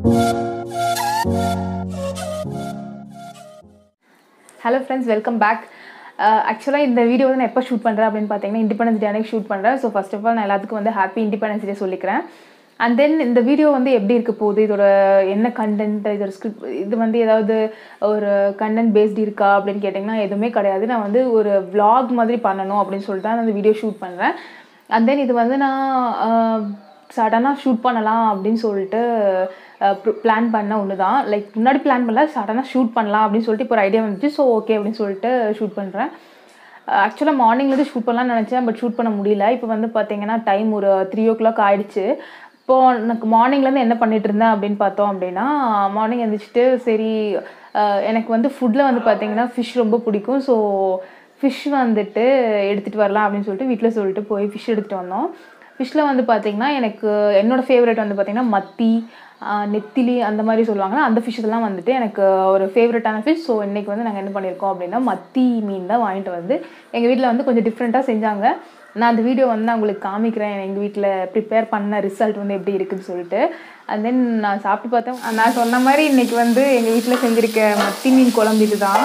hello friends welcome back ஆக்சுவலாக இந்த video வந்து நான் எப்போ ஷூட் பண்ணுறேன் அப்படின்னு பார்த்தீங்கன்னா இண்டிபெண்டன்ஸ் டே அன்னைக்கு ஷூட் பண்ணுறேன் ஸோ ஃபர்ஸ்ட் ஆஃப் ஆல் நான் எல்லாத்துக்கும் வந்து ஹாப்பி இண்டிபெண்டன்ஸ் டே சொல்லிக்கிறேன் அண்ட் தென் இந்த வீடியோ வந்து எப்படி இருக்க போகுது இதோட என்ன கண்டென்ட் இதோட ஸ்கிரிப்ட் இது வந்து ஏதாவது ஒரு கண்டென்ட் பேஸ்டு இருக்கா அப்படின்னு கேட்டிங்கன்னா எதுவுமே கிடையாது நான் வந்து ஒரு vlog மாதிரி பண்ணணும் அப்படின்னு சொல்லிட்டு தான் அந்த வீடியோ ஷூட் பண்ணுறேன் அண்ட் தென் இது வந்து நான் சடனாக ஷூட் பண்ணலாம் அப்படின்னு சொல்லிட்டு பிளான் பண்ண ஒன்று தான் லைக் முன்னாடி பிளான் பண்ணல சடனாக ஷூட் பண்ணலாம் அப்படின்னு சொல்லிட்டு இப்போ ஒரு ஐடியா வந்துச்சு ஸோ ஓகே அப்படின்னு சொல்லிட்டு ஷூட் பண்ணுறேன் ஆக்சுவலாக மார்னிங்லேருந்து ஷூட் பண்ணலாம்னு நினச்சேன் பட் ஷூட் பண்ண முடியல இப்போ வந்து பார்த்தீங்கன்னா டைம் ஒரு த்ரீ ஓ கிளாக் ஆயிடுச்சு இப்போது எனக்கு மார்னிங்லேருந்து என்ன பண்ணிட்டு இருந்தேன் அப்படின்னு பார்த்தோம் அப்படின்னா மார்னிங் எழுந்திரிச்சிட்டு சரி அஹ் எனக்கு வந்து ஃபுட்டில் வந்து பார்த்தீங்கன்னா ஃபிஷ் ரொம்ப பிடிக்கும் ஸோ ஃபிஷ் வந்துட்டு எடுத்துகிட்டு வரலாம் அப்படின்னு சொல்லிட்டு வீட்டில் சொல்லிட்டு போய் ஃபிஷ் எடுத்துகிட்டு வந்தோம் ஃபிஷ்ஷில் வந்து பார்த்தீங்கன்னா எனக்கு என்னோட ஃபேவரட் வந்து பார்த்தீங்கன்னா மத்தி ஆஹ் நெத்திலி அந்த மாதிரி சொல்லுவாங்க அந்த ஃபிஷ் எல்லாம் வந்துட்டு எனக்கு ஒரு ஃபேவரட்டான ஃபிஷ் ஸோ இன்றைக்கி வந்து நாங்கள் என்ன பண்ணியிருக்கோம் அப்படின்னா மத்தி மீன் தான் வாங்கிட்டு வந்து எங்கள் வீட்டில் வந்து கொஞ்சம் டிஃப்ரெண்ட்டாக செஞ்சாங்க நான் அந்த வீடியோ வந்து நான் உங்களுக்கு காமிக்கிறேன் எங்கள் வீட்டில் ப்ரிப்பேர் பண்ண ரிசல்ட் வந்து எப்படி இருக்குன்னு சொல்லிட்டு அண்ட் தென் நான் சாப்பிட்டு பார்த்தேன் நான் சொன்ன மாதிரி இன்றைக்கி வந்து எங்கள் வீட்டில் செஞ்சுருக்க மத்தி மீன் குழம்பு இதுதான்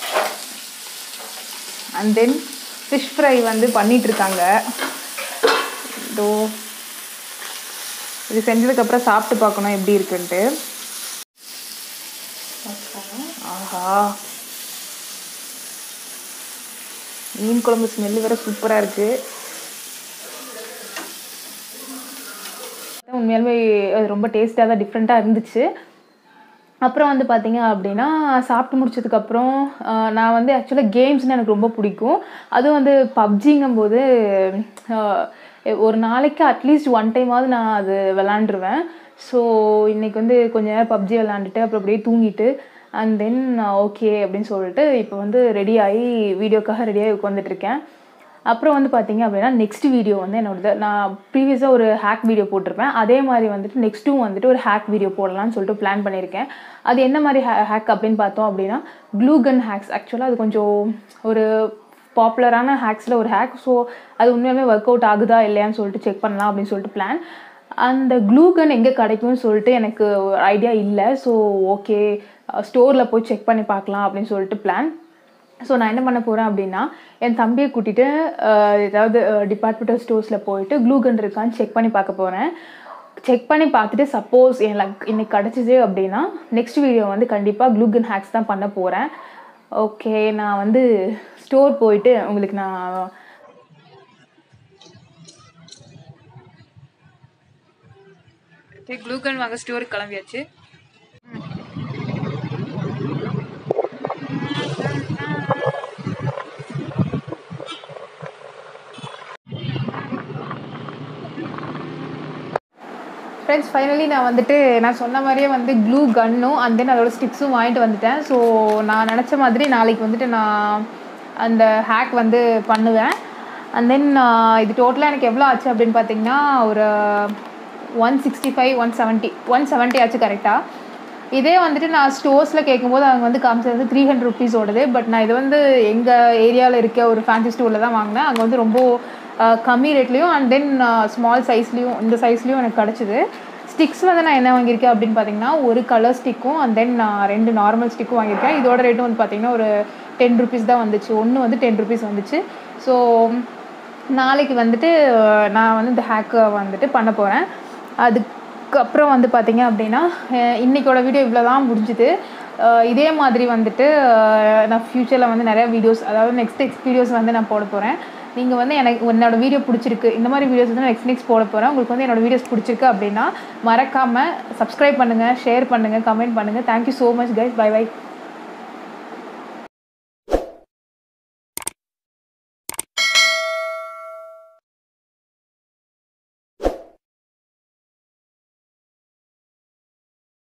அண்ட் தென் ஃபிஷ் ஃப்ரை வந்து பண்ணிட்டு இருக்காங்க இதோ இது செஞ்சதுக்கப்புறம் சாப்பிட்டு பார்க்கணும் எப்படி இருக்குன்ட்டு ஆஹா மீன் குழம்பு ஸ்மெல்லு வேற சூப்பராக இருக்குது உண்மையாலுமே அது ரொம்ப டேஸ்ட்டாக தான் டிஃப்ரெண்ட்டாக இருந்துச்சு அப்புறம் வந்து பார்த்தீங்க அப்படின்னா சாப்பிட்டு முடிச்சதுக்கப்புறம் ஆஹ், நான் வந்து ஆக்சுவலாக கேம்ஸ்னால் எனக்கு ரொம்ப பிடிக்கும் அதுவும் வந்து பப்ஜிங்கும்போது ஆஹ், ஒரு நாளைக்கு அட்லீஸ்ட் ஒன் டைமாவது நான் அது விளாண்டுருவேன் ஸோ இன்றைக்கி வந்து கொஞ்ச நேரம் பப்ஜி விளாண்டுட்டு அப்புறம் அப்படியே தூங்கிட்டு அண்ட் தென் ஓகே அப்படின்னு சொல்லிட்டு இப்போ வந்து ரெடி ஆகி வீடியோக்காக ரெடியாகி உட்காந்துட்ருக்கேன் அப்புறம் வந்து பார்த்தீங்க அப்படின்னா நெக்ஸ்ட் வீடியோ வந்து என்னோட நான் ப்ரீவியஸாக ஒரு ஹேக் வீடியோ போட்டிருப்பேன் அதே மாதிரி வந்துட்டு நெக்ஸ்ட்டும் வந்துட்டு ஒரு ஹேக் வீடியோ போடலாம்னு சொல்லிட்டு பிளான் பண்ணியிருக்கேன் அது என்ன மாதிரி ஹே ஹேக் அப்படின்னு பார்த்தோம் அப்படின்னா க்ளூ கன் ஹேக்ஸ் ஆக்சுவலாக அது கொஞ்சம் ஒரு பாப்புலரான ஹேக்ஸில் ஒரு ஹேக் ஸோ அது உண்மையாலுமே ஒர்க் அவுட் ஆகுதா இல்லையான்னு சொல்லிட்டு செக் பண்ணலாம் அப்படின்னு சொல்லிட்டு பிளான் அந்த க்ளூ கன் எங்கே கிடைக்கும்னு சொல்லிட்டு எனக்கு ஐடியா இல்லை ஸோ ஓகே ஸ்டோரில் போய் செக் பண்ணி பார்க்கலாம் அப்படின்னு சொல்லிட்டு பிளான் ஸோ நான் என்ன பண்ண போகிறேன் அப்படின்னா என் தம்பியை கூட்டிகிட்டு ஏதாவது டிபார்ட்மெண்டல் ஸ்டோர்ஸில் போயிட்டு க்ளூ கன் இருக்கான்னு செக் பண்ணி பார்க்க போகிறேன் செக் பண்ணி பார்த்துட்டு சப்போஸ் என் லக் இன்னைக்கு கிடச்சிது அப்படின்னா நெக்ஸ்ட் வீடியோ வந்து கண்டிப்பாக க்ளூ கன் ஹேக்ஸ் தான் பண்ண போகிறேன் ஓகே நான் வந்து ஸ்டோர் போயிட்டு உங்களுக்கு நான் க்ளூகன் வாங்க ஸ்டோருக்கு கிளம்பியாச்சு ஃப்ரெண்ட்ஸ் ஃபைனலி நான் வந்துட்டு நான் சொன்ன மாதிரியே வந்து க்ளூ கன்னும் அண்ட் தென் அதோட ஸ்டிக்ஸும் வாங்கிட்டு வந்துட்டேன் ஸோ நான் நினச்ச மாதிரி நாளைக்கு வந்துட்டு நான் அந்த ஹேக் வந்து பண்ணுவேன் அண்ட் தென் இது டோட்டலாக எனக்கு எவ்வளோ ஆச்சு அப்படின்னு பார்த்தீங்கன்னா ஒரு one sixty five one seventy one seventy ஆச்சு கரெக்டாக இதே வந்துட்டு நான் ஸ்டோர்ஸில் கேட்கும்போது அவங்க வந்து காமிச்சது வந்து த்ரீ ஹண்ட்ரட் ருபீஸ் ஓடுது பட் நான் இது வந்து எங்கள் ஏரியாவில் இருக்க ஒரு ஃபேன்சி ஸ்டோரில் தான் வாங்கினேன் அங்கே வந்து ரொம்ப அஹ், கம்மி ரேட்லேயும் அண்ட் தென் ஸ்மால் சைஸ்லேயும் இந்த சைஸ்லேயும் எனக்கு கிடச்சிது ஸ்டிக்ஸ் வந்து நான் என்ன வாங்கியிருக்கேன் அப்படின்னு பார்த்தீங்கன்னா ஒரு கலர் ஸ்டிக்கும் அண்ட் தென் நான் ரெண்டு நார்மல் ஸ்டிக்கும் வாங்கியிருக்கேன் இதோட ரேட்டும் வந்து பார்த்தீங்கன்னா ஒரு டென் ருபீஸ் தான் வந்துச்சு ஒன்று வந்து டென் ருபீஸ் வந்துச்சு ஸோ நாளைக்கு வந்துட்டு அஹ், நான் வந்து இந்த ஹேக்கை வந்துட்டு பண்ண போகிறேன் அதுக்கப்புறம் வந்து பார்த்தீங்க அப்படின்னா அஹ், இன்னைக்கோட வீடியோ இவ்வளோ தான் முடிஞ்சுது அஹ், இதே மாதிரி வந்துட்டு அஹ், நான் ஃப்யூச்சரில் வந்து நிறைய வீடியோஸ் அதாவது நெக்ஸ்ட் நெக்ஸ்ட் வீடியோஸ் வந்து நான் போட போகிறேன் நீங்கள் வந்து எனக்கு என்னோட வீடியோ பிடிச்சிருக்கு இந்த மாதிரி வீடியோஸ் வந்து நெக்ஸ்ட் நெக்ஸ்ட் போட போகிறேன் உங்களுக்கு வந்து என்னோட வீடியோஸ் பிடிச்சிருக்கு அப்படின்னா மறக்காமல் சப்ஸ்கிரைப் பண்ணுங்கள் ஷேர் பண்ணுங்கள் கமெண்ட் பண்ணுங்கள் thank you so much guys bye by